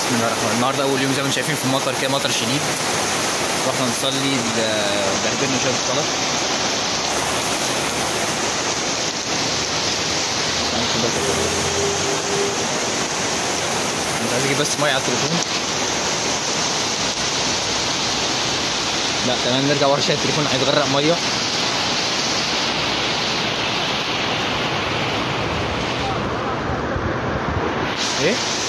بسم الله الرحمن الرحيم النهارده اول يوم زي ما انتم شايفين في المطر كده مطر شديد رحنا نصلي ال- بهدلنا شويه الصلاه تعالوا كده كده. انت عايز اجيب بس ميه على التليفون لا تمام نرجع ورا شويه التليفون هيتغرق ميه ايه